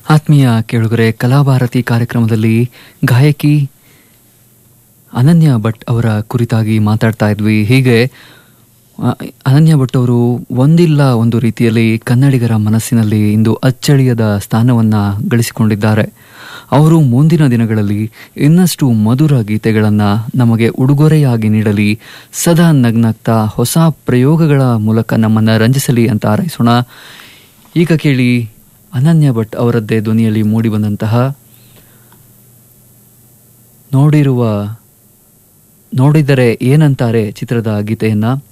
ಆತ್ಮೀಯ ಕೇಳುಗರೆ ಕಲಾಭಾರತಿ ಕಾರ್ಯಕ್ರಮದಲ್ಲಿ ಗಾಯಕಿ ಅನನ್ಯ ಭಟ್ ಅವರ ಕುರಿತಾಗಿ ಮಾತಾಡ್ತಾ ಇದ್ವಿ ಹೀಗೆ ಆ, ಅನನ್ಯ ಭಟ್ ಅವರು ಒಂದಿಲ್ಲ ಒಂದು ರೀತಿಯಲ್ಲಿ ಕನ್ನಡಿಗರ ಮನಸ್ಸಿನಲ್ಲಿ ಇಂದು ಅಚ್ಚಳಿಯದ ಸ್ಥಾನವನ್ನು ಗಳಿಸಿಕೊಂಡಿದ್ದಾರೆ ಅವರು ಮುಂದಿನ ದಿನಗಳಲ್ಲಿ ಇನ್ನಷ್ಟು ಮಧುರ ಗೀತೆಗಳನ್ನು ನಮಗೆ ಉಡುಗೊರೆಯಾಗಿ ನೀಡಲಿ ಸದಾ ನಗ್ನಗ್ತಾ ಹೊಸ ಪ್ರಯೋಗಗಳ ಮೂಲಕ ನಮ್ಮನ್ನು ರಂಜಿಸಲಿ ಅಂತ ಹಾರೈಸೋಣ ಈಗ ಕೇಳಿ ಅನನ್ಯ ಭಟ್ ಅವರದ್ದೇ ಧ್ವನಿಯಲ್ಲಿ ಮೂಡಿಬಂದಂತಹ ನೋಡಿರುವ ನೋಡಿದರೆ ಏನಂತಾರೆ ಚಿತ್ರದ ಗೀತೆಯನ್ನ